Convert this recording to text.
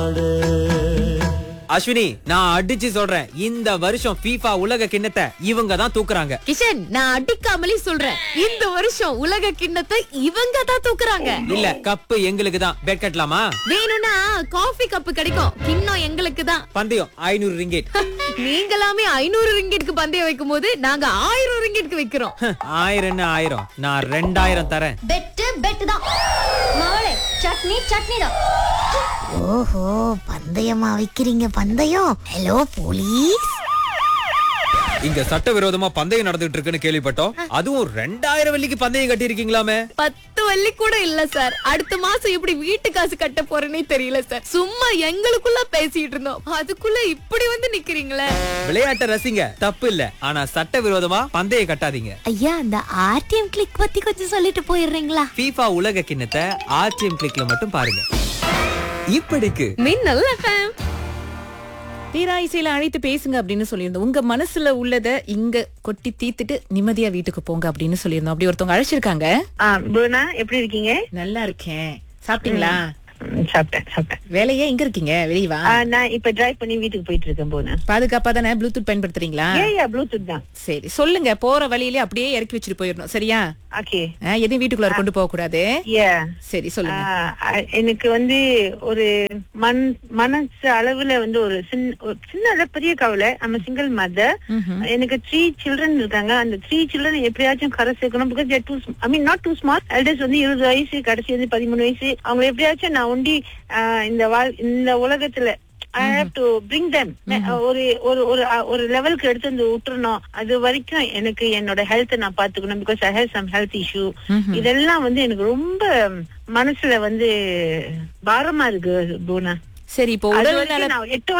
அஸ்வினி நான் அடிச்சு சொல்றேன் இந்த வருஷம் FIFA உலக கிண்ணத்தை இவங்க தான் தூக்குறாங்க கிஷன் நான் அடிக்காமலே சொல்றேன் இந்த வருஷம் உலக கிண்ணத்தை இவங்க தான் தூக்குறாங்க இல்ல கப்பு எங்களுக்கு தான் பெட் கட்டலாமா வேணும்னா காஃபி கப் கிடைக்கும் கிண்ணம் எங்களுக்கு தான் பந்தயம் ஐநூறு ரிங்கெட் நீங்களாமே ஐநூறு ரிங்கெட்க்கு பந்தயம் வைக்கும் போது நாங்க ஆயிரம் ரிங்கெட்க்கு வைக்கிறோம் ஆயிரம் என்ன ஆயிரம் நான் ரெண்டாயிரம் தரேன் பெட்டு பெட்டு தான் மகளே சட்னி சட்னி தான் ஓஹோ பந்தயமா வைக்கிறீங்க பந்தயம் ஹலோ போலீஸ் இங்க சட்டவிரோதமா பந்தயம் நடந்துட்டு இருக்குன்னு கேள்விப்பட்டோம் அதுவும் ரெண்டாயிரம் வெள்ளிக்கு பந்தயம் கட்டி இருக்கீங்களாமே பத்து வள்ளி கூட இல்ல சார் அடுத்த மாசம் எப்படி வீட்டு காசு கட்ட போறேனே தெரியல சார் சும்மா எங்களுக்குள்ள பேசிட்டு இருந்தோம் அதுக்குள்ள இப்படி வந்து நிக்கிறீங்களே விளையாட்டை ரசிங்க தப்பு இல்ல ஆனா சட்டவிரோதமா பந்தயம் கட்டாதீங்க ஐயா அந்த ஆர்டிஎம் கிளிக் பத்தி கொஞ்சம் சொல்லிட்டு போயிடுறீங்களா FIFA உலக கிண்ணத்தை ஆர்டிஎம் கிளிக்ல மட்டும் பாருங்க இப்படிக்கு மின்னல் FM. தீராயிசையில அழைத்து பேசுங்க அப்படின்னு சொல்லியிருந்தோம் உங்க மனசுல உள்ளத இங்க கொட்டி தீத்துட்டு நிம்மதியா வீட்டுக்கு போங்க அப்படின்னு சொல்லியிருந்தோம் அப்படி ஒருத்தவங்க அழைச்சிருக்காங்க ஆ புவனா எப்படி இருக்கீங்க நல்லா இருக்கேன் சாப்பிட்டீங்களா ம், சாப்பிட்டேன் சாப்பிட்டேன் வேலையே எங்க இருக்கீங்க வெளிய வா ஆ, நான் இப்ப டிரைவ் பண்ணி வீட்டுக்கு போயிட்டு இருக்கேன் புவனா பாதுகாப்பா தானே ப்ளூடூத் பயன்படுத்துறீங்களா ஏயா ப்ளூடூத் தான் சரி சொல்லுங்க போற வழியிலே அப்படியே இறக்கி வச்சுட்டு போயிடணும் சரியா ஓகே ஆ, எதையும் வீட்டுக்குள்ள கொண்டு போக கூடாது ஏ சரி சொல்லுங்க எனக்கு வந்து ஒரு மன் மனசு அளவுல வந்து ஒரு சின்ன ஒரு சின்ன அளவு பெரிய கவலை நம்ம சிங்கிள் மதர் எனக்கு த்ரீ சில்ட்ரன் இருக்காங்க அந்த த்ரீ சில்ட்ரன் எப்படியாச்சும் கரை சேர்க்கணும் because two I mean not too small elders வந்து இருபது வயசு கடைசி வந்து பதிமூணு வயசு அவங்க எப்படியாச்சும் நான் ஒண்டி ஆஹ், இந்த வாழ் இந்த உலகத்துல I have to bring them ஒரு ஒரு ஒரு அ, ஒரு லெவலுக்கு எடுத்து வந்து விட்டுறணும் அது வரைக்கும் எனக்கு என்னோட ஹெல்த் நான் பாத்துக்கணும் because I have some health issue இதெல்லாம் வந்து எனக்கு ரொம்ப மனசுல வந்து பாரமா இருக்கு பூனா சரி இப்போ அது உடல் வரைக்கும் நல நான் எட்டு